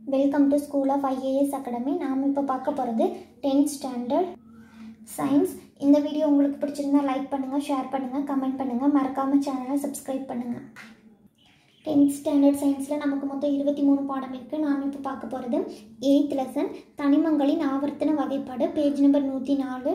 welcome to school of IAS academy நாம் இப்போ பார்க்க போகிறது டென்த் ஸ்டாண்டர்ட் சயின்ஸ் இந்த வீடியோ உங்களுக்கு பிடிச்சிருந்தா லைக் பண்ணுங்கள் ஷேர் பண்ணுங்கள் கமெண்ட் பண்ணுங்கள் மறக்காமல் சேனலை சப்ஸ்கிரைப் பண்ணுங்கள் டென்த் ஸ்டாண்டர்ட் சயின்ஸில் நமக்கு மொத்தம் இருபத்தி மூணு பாடம் இருக்குது நாம் இப்போ பார்க்க போகிறது எயித் லெசன் தனிமங்களின் ஆவர்த்தன வகைப்பாடு பேஜ் நம்பர் நூற்றி நாலு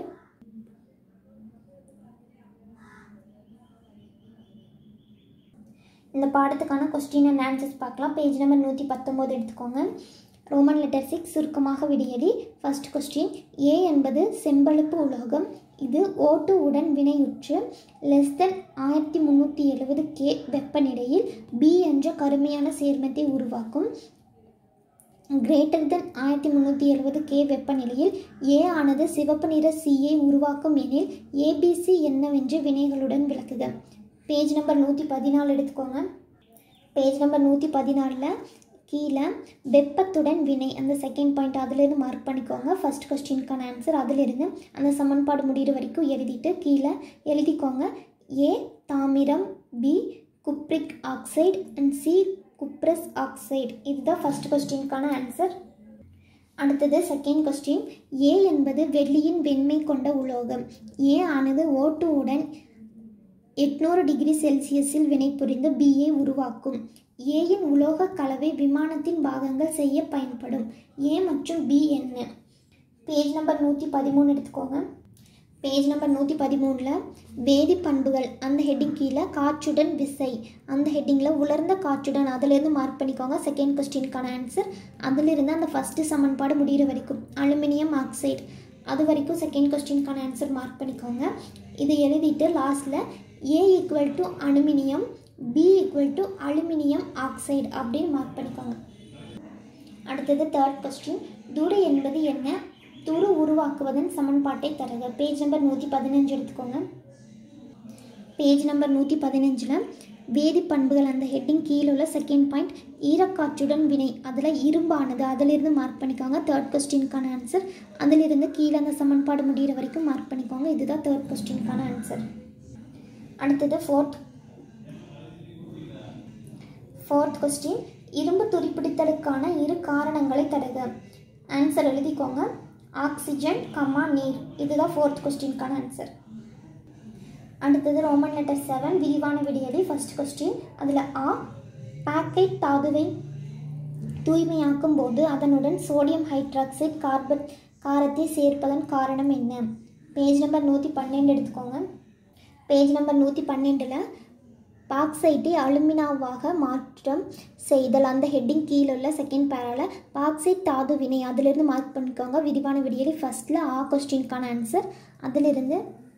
இந்த பாடத்துக்கான கொஸ்டின் அண்ட் ஆன்சர்ஸ் பார்க்கலாம் பேஜ் நம்பர் நூற்றி பத்தொம்போது எடுத்துக்கோங்க ரோமன் லெட்டர் சிக்ஸ் சுருக்கமாக விடியலி ஃபர்ஸ்ட் கொஸ்டின் ஏ என்பது செம்பழுப்பு உலோகம் இது ஓட்டு உடன் வினையுற்று லெஸ் தென் ஆயிரத்தி முந்நூற்றி எழுபது கே வெப்பநிலையில் பி என்ற கருமையான சேர்மத்தை உருவாக்கும் கிரேட்டர் தென் ஆயிரத்தி முந்நூற்றி எழுபது கே வெப்பநிலையில் ஏ ஆனது சிவப்பு நிற சியை உருவாக்கும் எனில் ஏபிசி என்னவென்று வினைகளுடன் விளக்குக பேஜ் நம்பர் நூற்றி பதினாலு எடுத்துக்கோங்க பேஜ் நம்பர் நூற்றி பதினாலில் கீழே வெப்பத்துடன் வினை அந்த செகண்ட் பாயிண்ட் அதிலிருந்து மார்க் பண்ணிக்கோங்க ஃபர்ஸ்ட் கொஸ்டினுக்கான ஆன்சர் அதிலிருந்து அந்த சமன்பாடு முடிகிற வரைக்கும் எழுதிட்டு கீழே எழுதிக்கோங்க ஏ தாமிரம் B cupric oxide and C cuprous oxide இதுதான் ஃபர்ஸ்ட் கொஸ்டினுக்கான ஆன்சர் அடுத்தது செகண்ட் கொஸ்டின் ஏ என்பது வெள்ளியின் வெண்மை கொண்ட உலோகம் ஏ ஆனது ஓட்டு உடன் எட்நூறு டிகிரி செல்சியஸில் வினைபுரிந்து பிஏ உருவாக்கும் ஏயின் உலோக கலவை விமானத்தின் பாகங்கள் செய்ய பயன்படும் ஏ மற்றும் பி என்ன பேஜ் நம்பர் நூற்றி பதிமூணு எடுத்துக்கோங்க பேஜ் நம்பர் நூற்றி பதிமூணில் வேதி பண்புகள் அந்த ஹெட்டிங் கீழே காற்றுடன் விசை அந்த ஹெட்டிங்கில் உலர்ந்த காற்றுடன் அதிலிருந்து மார்க் பண்ணிக்கோங்க செகண்ட் கொஸ்டினுக்கான ஆன்சர் அதிலிருந்து அந்த ஃபஸ்ட்டு சமன்பாடு முடிகிற வரைக்கும் அலுமினியம் ஆக்சைடு அது வரைக்கும் செகண்ட் கொஸ்டினுக்கான ஆன்சர் மார்க் பண்ணிக்கோங்க இதை எழுதிட்டு லாஸ்ட்டில் A equal to aluminium B equal to aluminium oxide அப்படின்னு மார்க் பண்ணிக்கோங்க அடுத்தது தேர்ட் கொஸ்டின் துரு என்பது என்ன துரு உருவாக்குவதன் சமன்பாட்டை தருக பேஜ் நம்பர் நூற்றி பதினஞ்சு எடுத்துக்கோங்க பேஜ் நம்பர் நூற்றி பதினஞ்சில் வேதி பண்புகள் அந்த ஹெட்டிங் கீழே உள்ள செகண்ட் பாயிண்ட் ஈரக்காற்றுடன் வினை அதில் இரும்பானது அதிலிருந்து மார்க் பண்ணிக்கோங்க தேர்ட் கொஸ்டினுக்கான ஆன்சர் அதிலிருந்து கீழே அந்த சமன்பாடு முடிகிற வரைக்கும் மார்க் பண்ணிக்கோங்க இதுதான் தேர்ட் கொஸ்டினுக்கான ஆன்சர் அடுத்தது ஃபோர்த் ஃபோர்த் கொஸ்டின் இரும்பு துடிப்பிடித்தலுக்கான இரு காரணங்களை தருக ஆன்சர் எழுதிக்கோங்க ஆக்சிஜன் கம்மா நீர் இதுதான் ஃபோர்த் கொஸ்டினுக்கான ஆன்சர் அடுத்தது ரோமன் லெட்டர் செவன் விரிவான விடியலி ஃபர்ஸ்ட் கொஸ்டின் அதில் ஆ பாக்கெட் தாதுவை தூய்மையாக்கும் போது அதனுடன் சோடியம் ஹைட்ராக்சைடு கார்பன் காரத்தை சேர்ப்பதன் காரணம் என்ன பேஜ் நம்பர் நூற்றி பன்னெண்டு எடுத்துக்கோங்க பேஜ் நம்பர் நூற்றி பன்னெண்டில் பாக்சைட்டை அலுமினாவாக மாற்றம் செய்தல் அந்த ஹெட்டிங் கீழே உள்ள செகண்ட் பேரால் பாக்சைட் தாது வினை அதிலிருந்து மார்க் பண்ணிக்கோங்க விரிவான விடியலி ஃபஸ்ட்டில் ஆ கொஸ்டினுக்கான ஆன்சர் அதிலிருந்து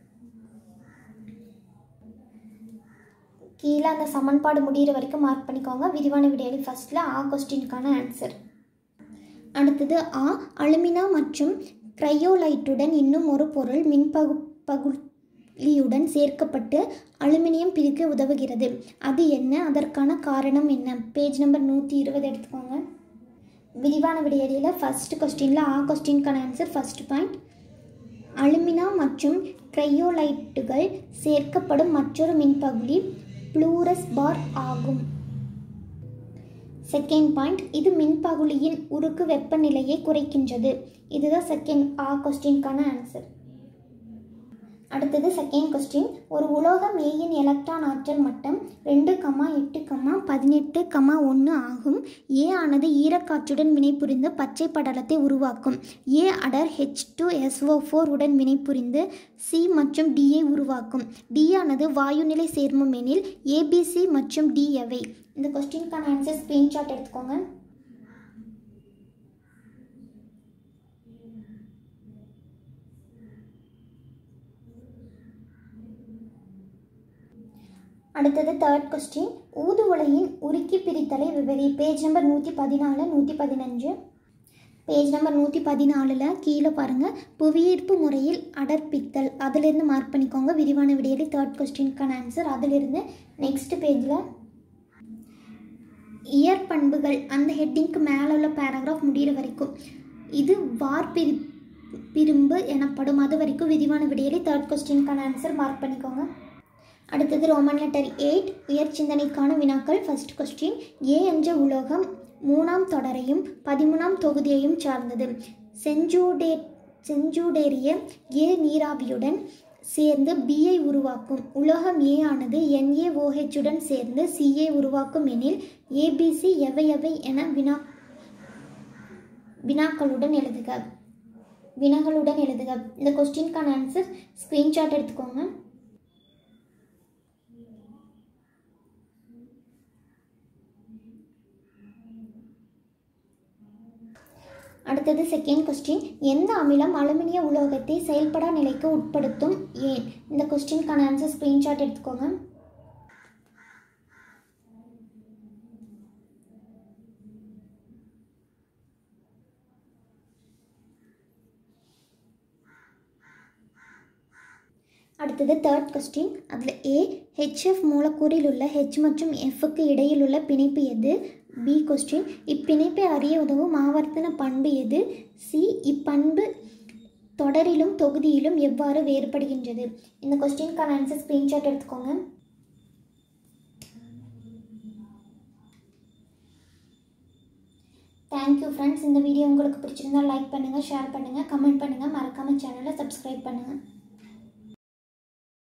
கீழே அந்த சமன்பாடு முடிகிற வரைக்கும் மார்க் பண்ணிக்கோங்க விரிவான விடியலி ஃபஸ்ட்டில் ஆ கொஸ்டினுக்கான ஆன்சர் அடுத்தது ஆ அலுமினா மற்றும் க்ரையோலைட்டுடன் இன்னும் ஒரு பொருள் மின்பகு பகுலியுடன் சேர்க்கப்பட்டு அலுமினியம் பிரிக்க உதவுகிறது அது என்ன அதற்கான காரணம் என்ன பேஜ் நம்பர் நூற்றி இருபது எடுத்துக்கோங்க விரிவான விடையடியில் ஃபஸ்ட் கொஸ்டினில் ஆ கொஸ்டினுக்கான ஆன்சர் ஃபஸ்ட் பாயிண்ட் அலுமினா மற்றும் க்ரையோலைட்டுகள் சேர்க்கப்படும் மற்றொரு மின்பகுலி ப்ளூரஸ் பார் ஆகும் செகண்ட் பாயிண்ட் இது மின்பகுளியின் உருக்கு வெப்பநிலையை குறைக்கின்றது இதுதான் செகண்ட் ஆ கொஸ்டினுக்கான ஆன்சர் அடுத்தது செகண்ட் கொஸ்டின் ஒரு உலோகம் ஏயின் எலக்ட்ரான் ஆற்றல் மட்டம் ரெண்டு கமா எட்டு கமா பதினெட்டு கமா ஒன்று ஆகும் ஏ ஆனது ஈரக்காற்றுடன் வினைபுரிந்து பச்சை படலத்தை உருவாக்கும் ஏ அடர் ஹெச் டூ எஸ்ஓ ஃபோர் உடன் வினைபுரிந்து சி மற்றும் டியை உருவாக்கும் டி ஆனது வாயுநிலை சேர்மம் எனில் ஏபிசி மற்றும் டி எவை இந்த கொஸ்டினுக்கான ஆன்சர் ஸ்க்ரீன்ஷாட் எடுத்துக்கோங்க அடுத்தது தேர்ட் கொஸ்டின் ஊது உலையின் உருக்கி பிரித்தலை விவரி பேஜ் நம்பர் நூற்றி பதினாலு நூற்றி பதினஞ்சு பேஜ் நம்பர் நூற்றி பதினாலில் கீழே பாருங்கள் புவியீர்ப்பு முறையில் அடர்ப்பித்தல் அதிலிருந்து மார்க் பண்ணிக்கோங்க விரிவான விடையில தேர்ட் கொஸ்டினுக்கான ஆன்சர் அதிலிருந்து நெக்ஸ்ட் பேஜில் இயற் பண்புகள் அந்த ஹெட்டிங்க்கு மேலே உள்ள பேராகிராஃப் முடிகிற வரைக்கும் இது வார்பிரி பிரிம்பு எனப்படும் அது வரைக்கும் விரிவான விடையில தேர்ட் கொஸ்டினுக்கான ஆன்சர் மார்க் பண்ணிக்கோங்க அடுத்தது ரோமன் லெட்டர் எயிட் உயர் சிந்தனைக்கான வினாக்கள் ஃபர்ஸ்ட் கொஸ்டின் ஏ என்ற உலோகம் மூணாம் தொடரையும் பதிமூணாம் தொகுதியையும் சார்ந்தது செஞ்சூடே செஞ்சூடேரிய ஏ நீராவியுடன் சேர்ந்து பியை உருவாக்கும் உலோகம் ஏ ஆனது NaOH உடன் சேர்ந்து சியை உருவாக்கும் எனில் ஏபிசி எவை எவை என வினா வினாக்களுடன் எழுதுக வினாக்களுடன் எழுதுக இந்த கொஸ்டினுக்கான ஆன்சர் ஸ்க்ரீன்ஷாட் எடுத்துக்கோங்க அடுத்தது செகண்ட் கொஸ்டின் எந்த அமிலம் அலுமினிய உலோகத்தை செயல்படா நிலைக்கு உட்படுத்தும் ஏன் இந்த கொஸ்டினுக்கான ஆன்சர் ஸ்க்ரீன்ஷாட் எடுத்துக்கோங்க அடுத்தது தேர்ட் கொஸ்டின் அதில் ஏ ஹெச்எஃப் மூலக்கூறில் உள்ள ஹெச் மற்றும் எஃப்க்கு இடையில் உள்ள பிணைப்பு எது பி கொஸ்டின் இப்பிணைப்பை அறிய உதவும் ஆவர்த்தன பண்பு எது சி இப்பண்பு தொடரிலும் தொகுதியிலும் எவ்வாறு வேறுபடுகின்றது இந்த கொஸ்டினுக்கான ஆன்சர் ஸ்க்ரீன்ஷாட் எடுத்துக்கோங்க தேங்க்யூ ஃப்ரெண்ட்ஸ் இந்த வீடியோ உங்களுக்கு பிடிச்சிருந்தா லைக் பண்ணுங்கள் ஷேர் பண்ணுங்கள் கமெண்ட் பண்ணுங்கள் மறக்காமல் சேனலை சப்ஸ்கிரைப் பண்ணுங்கள்